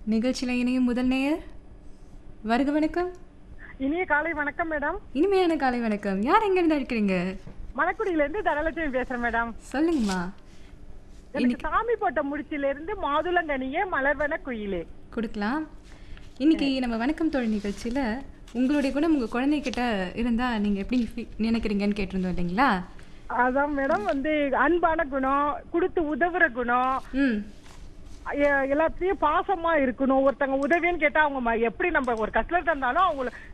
நிகழ்ச்சியில் இணையும் முதல் நேயர் வருக வணக்கம் இனிய காலை வணக்கம் மேடம் இனிமையான காலை வணக்கம் யார் எங்கேருந்து அழைக்கிறீங்க மணக்குடியில இருந்து தனலட்சுமி பேசுறேன் மேடம் சொல்லுங்கம்மா எனக்கு சாமி போட்ட முடிச்சில இருந்து மாதுளங்கனியே மலர்வன குயிலே கொடுக்கலாம் இன்னைக்கு நம்ம வணக்கம் தோழி நிகழ்ச்சியில் உங்களுடைய குணம் உங்கள் குழந்தைகிட்ட இருந்தால் நீங்கள் எப்படி feel- நினைக்கிறீங்கன்னு கேட்டிருந்தோம் இல்லைங்களா அதான் மேடம் வந்து அன்பான குணம் கொடுத்து உதவுற குணம் ம் எ- எல்லாத்தையும் பாசமா இருக்கணும் ஒருத்தங்க உதவின்னு கேட்டா அவங்க ம- எப்படி நம்ம ஒரு கஷ்டத்துல இருந்தாலும் அவங்கள